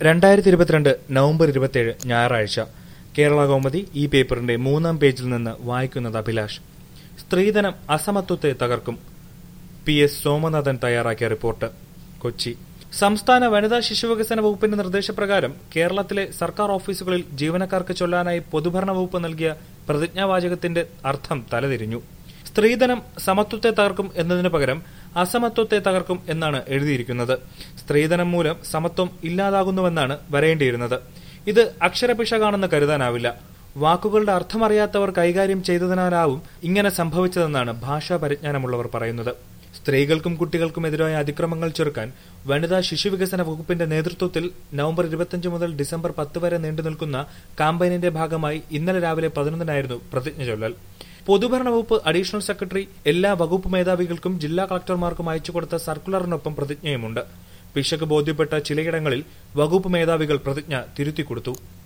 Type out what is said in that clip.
രണ്ടായിരത്തി ഇരുപത്തിരണ്ട് നവംബർ ഇരുപത്തിയേഴ് ഞായറാഴ്ച കേരള കൗമുദി ഈ പേപ്പറിന്റെ മൂന്നാം പേജിൽ നിന്ന് വായിക്കുന്നത് അഭിലാഷ് സ്ത്രീധനം അസമത്വത്തെ തകർക്കും പി എസ് സോമനാഥൻ തയ്യാറാക്കിയ റിപ്പോർട്ട് കൊച്ചി സംസ്ഥാന വനിതാ ശിശുവികസന വകുപ്പിന്റെ നിർദ്ദേശപ്രകാരം കേരളത്തിലെ സർക്കാർ ഓഫീസുകളിൽ ജീവനക്കാർക്ക് ചൊല്ലാനായി പൊതുഭരണ വകുപ്പ് നൽകിയ പ്രതിജ്ഞാവാചകത്തിന്റെ അർത്ഥം തലതിരിഞ്ഞു സ്ത്രീധനം സമത്വത്തെ തകർക്കും എന്നതിനു പകരം അസമത്വത്തെ തകർക്കും എന്നാണ് എഴുതിയിരിക്കുന്നത് സ്ത്രീധനം മൂലം സമത്വം ഇല്ലാതാകുന്നുവെന്നാണ് വരേണ്ടിയിരുന്നത് ഇത് അക്ഷരപിശകാണെന്ന് കരുതാനാവില്ല വാക്കുകളുടെ അർത്ഥമറിയാത്തവർ കൈകാര്യം ചെയ്തതിനാലാവും ഇങ്ങനെ സംഭവിച്ചതെന്നാണ് ഭാഷാ പരിജ്ഞാനമുള്ളവർ പറയുന്നത് സ്ത്രീകൾക്കും കുട്ടികൾക്കും എതിരായ അതിക്രമങ്ങൾ ചെറുക്കാൻ വനിതാ ശിശുവികസന വകുപ്പിന്റെ നേതൃത്വത്തിൽ നവംബർ ഇരുപത്തിയഞ്ച് മുതൽ ഡിസംബർ പത്ത് വരെ നീണ്ടുനിൽക്കുന്ന കാമ്പയിനിന്റെ ഭാഗമായി ഇന്നലെ രാവിലെ പതിനൊന്നിനായിരുന്നു പ്രതിജ്ഞ ചൊല്ലൽ പൊതുഭരണ വകുപ്പ് അഡീഷണൽ സെക്രട്ടറി എല്ലാ വകുപ്പ് മേധാവികൾക്കും ജില്ലാ കളക്ടർമാർക്കും അയച്ചുകൊടുത്ത സർക്കുലറിനൊപ്പം പ്രതിജ്ഞയുമുണ്ട് പിശക് ബോധ്യപ്പെട്ട ചിലയിടങ്ങളിൽ വകുപ്പ് മേധാവികൾ പ്രതിജ്ഞ തിരുത്തിക്കൊടുത്തു